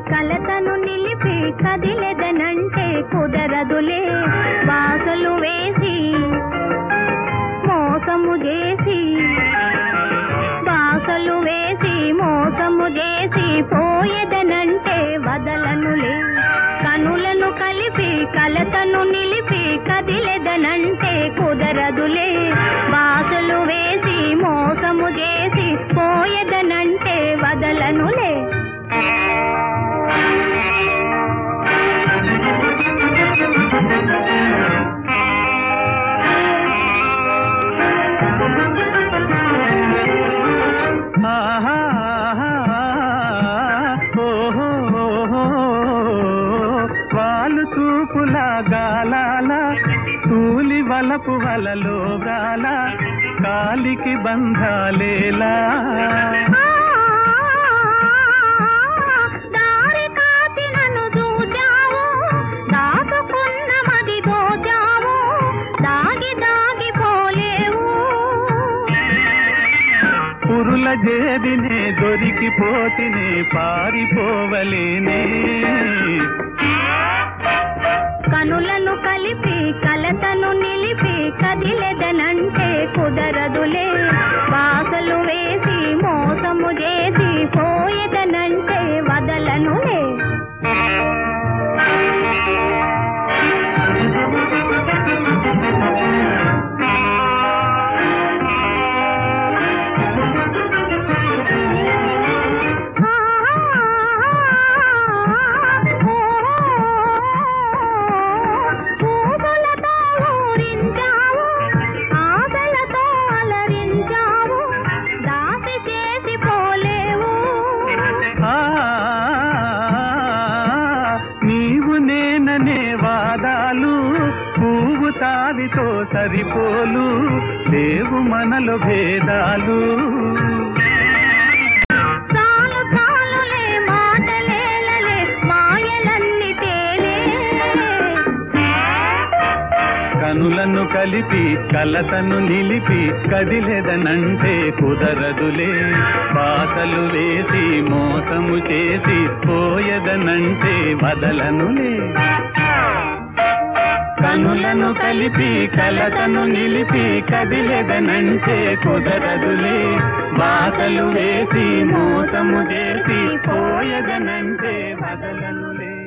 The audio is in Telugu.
కలతను నిలిపి కదిలెదనంటే కుదరదులే వాసలు వేసి మోసము చేసి బాసలు వేసి మోసము చేసి పోయేదనంటే వదలనులే కనులను కలిపి కలతను నిలిపి కదిలెదనంటే కుదరదులే బాసలు వేసి మోసము చేసి పోయేదనంటే వదలనులే ఆహా, ఓహో, ఓహో, వాలు చూపుల గాలాల తూలి వలపు వలలో గాల కాలికి బంధాలేలా దారి కాచి నన్ను చూచావు దాచుకున్న మది దోచావు దాగి దాగి పోలేవు పురుల జేదినే దొరికిపోతినే పారిపోవలేనే కనులను కలిపి కలతను నిలిపి కదిలెదనంటే కుదరదులే బాసలు వేసి మోసము చేసి పోయేదనంటే వదలనులే పూలతో ఊరించావు ఆశలతో అలరించావు దాసి చేసి పోలేవు ఆ, నీవు నేననే వాదాలు పువ్వు తావితో సరిపోలు లేవు మనలో భేదాలు చాలు చాలులే మాటలేలలే మాయలన్నీ తేలే కనులను కలిపి కలతను నిలిపి కదిలెదనంటే కుదరదులే పాసలు వేసి మోసము చేసి పోయదనంటే వదలనులే కనులను కలిపి కలతను నిలిపి కదిలెదనంటే కుదరదులే బాసలు వేసి మోసము చేసి పోయదనంటే వదలనులే